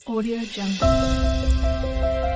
Audio Jungle.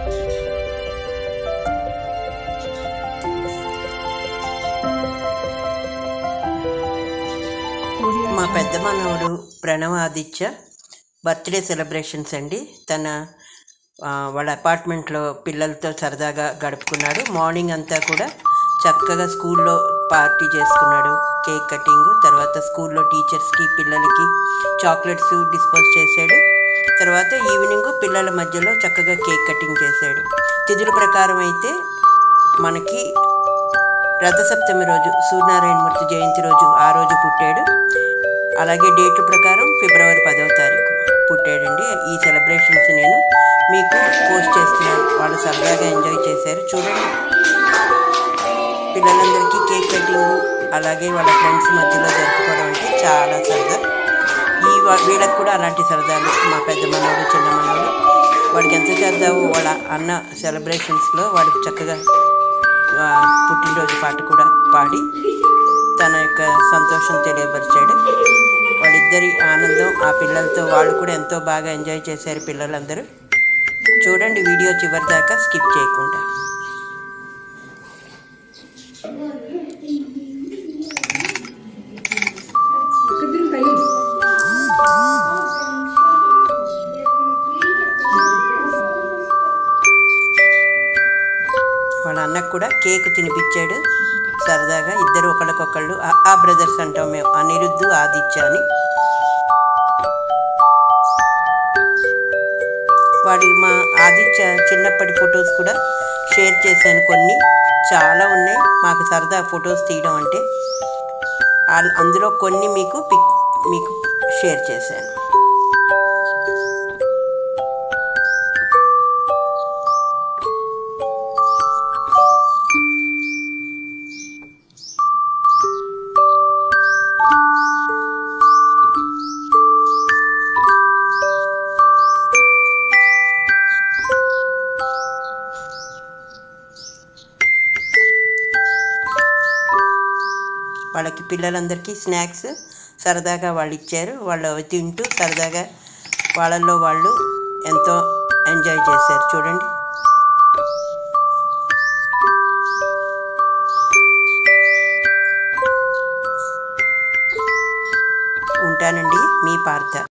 Audio మా Jungle. పెద్ద మనవడు ప్రణవ్ ఆదిత్య బర్త్డే సెలబ్రేషన్స్ అండి తన ఆ, వాళ్ళ అపార్ట్మెంట్లో పిల్లలతో సరదాగా గడుపుకున్నాడు మార్నింగ్ అంతా కూడా చక్కగా స్కూల్లో పార్టీ చేసుకున్నాడు కేక్ కటింగ్ తర్వాత స్కూల్లో టీచర్స్కి పిల్లలకి చాక్లెట్స్ డిస్పోజ్ చేశాడు తర్వాత ఈవినింగ్ పిల్లల మధ్యలో చక్కగా కేక్ కటింగ్ చేశాడు తిథుల ప్రకారం అయితే మనకి రథసప్తమి రోజు సూర్యనారాయణమూర్తి జయంతి రోజు ఆ రోజు పుట్టాడు అలాగే డేట్ ప్రకారం ఫిబ్రవరి పదవ తారీఖు పుట్టాడండి ఈ సెలబ్రేషన్స్ నేను మీకు పోస్ట్ చేస్తున్నాను వాళ్ళు సరదాగా ఎంజాయ్ చేశారు చూడండి పిల్లలందరికీ కేక్ కటింగ్ అలాగే వాళ్ళ ఫ్రెండ్స్ మధ్యలో జరుపుకోవడం అంటే చాలా సరదా ఈ వా- వీళ్ళకి కూడా అలాంటి సరదాలు మా పెద్ద మనవడు చిన్న మనవడు వాడికి ఎంత సరదావో వాళ్ళ అన్న సెలబ్రేషన్స్లో వాడికి చక్కగా ఆ, పుట్టినరోజు పాట కూడా పాడి తన యొక్క సంతోషం తెలియపరిచాడు వాళ్ళిద్దరి ఆనందం ఆ పిల్లలతో వాళ్ళు కూడా ఎంతో బాగా ఎంజాయ్ చేశారు పిల్లలందరూ చూడండి వీడియో చివరి దాకా స్కిప్ చేయకుండా వాళ్ళ అన్నకు కూడా కేక్ తినిపించాడు సరదాగా ఇద్దరు ఒకళ్ళకొకళ్ళు ఆ- ఆ బ్రదర్స్ అంటాం మేము అనిరుద్ధు ఆదిత్య అని వాడి మా ఆదిత్య చిన్నప్పటి ఫొటోస్ కూడా షేర్ చేశాను కొన్ని చాలా ఉన్నాయి మాకు సరదా ఫొటోస్ తీయడం అంటే ఆ- అందులో కొన్ని మీకు పిక్ మీకు షేర్ చేశాను వాళ్ళకి పిల్లలందరికీ స్నాక్స్ సరదాగా వాళ్ళు ఇచ్చారు వాళ్ళు అవి తింటూ సరదాగా వాళ్ళల్లో వాళ్ళు ఎంతో ఎంజాయ్ చేశారు చూడండి ఉంటానండి మీ పార్థ